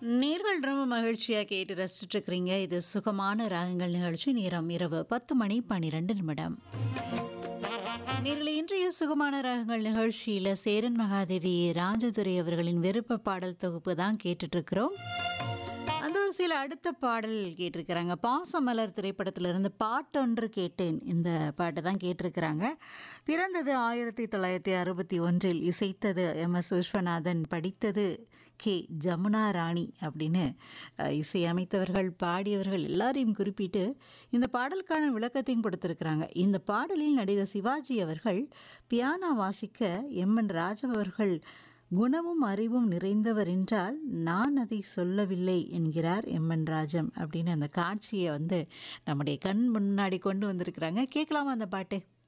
நேர்கள் ரொம்ப மகிழ்ச்சியாக கேட்டு ரசிச்சுட்டு இருக்கிறீங்க இது சுகமான ராகங்கள் நிகழ்ச்சி நேரம் இரவு பத்து மணி பன்னிரெண்டு நிமிடம் நேர்களை இன்றைய சுகமான ராகங்கள் நிகழ்ச்சியில் சேரன் மகாதேவி ராஜதுரை அவர்களின் விருப்ப பாடல் தொகுப்பு தான் கேட்டுட்டு இருக்கிறோம் அந்த ஒரு சில அடுத்த பாடல் கேட்டிருக்கிறாங்க பாசமலர் திரைப்படத்திலிருந்து பாட்டொன்று கேட்டேன் இந்த பாட்டை தான் கேட்டிருக்கிறாங்க பிறந்தது ஆயிரத்தி தொள்ளாயிரத்தி அறுபத்தி ஒன்றில் இசைத்தது எம் எஸ் விஸ்வநாதன் படித்தது கே ஜமுனா ராணி அப்படின்னு அஹ், இசையமைத்தவர்கள் பாடியவர்கள் எல்லாரையும் குறிப்பிட்டு இந்த பாடலுக்கான விளக்கத்தையும் கொடுத்திருக்கிறாங்க இந்த பாடலில் நடிகர் சிவாஜி அவர்கள் பியானோ வாசிக்க எம் என் ராஜா அவர்கள் குணமும் அறிவும் நிறைந்தவர் என்றால் நான் அதை சொல்லவில்லை என்கிறார் எம் என் ராஜம் அப்படின்னு அந்த காட்சியை வந்து நம்முடைய கண் முன்னாடி கொண்டு வந்திருக்கிறாங்க கேட்கலாமா அந்த பாட்டு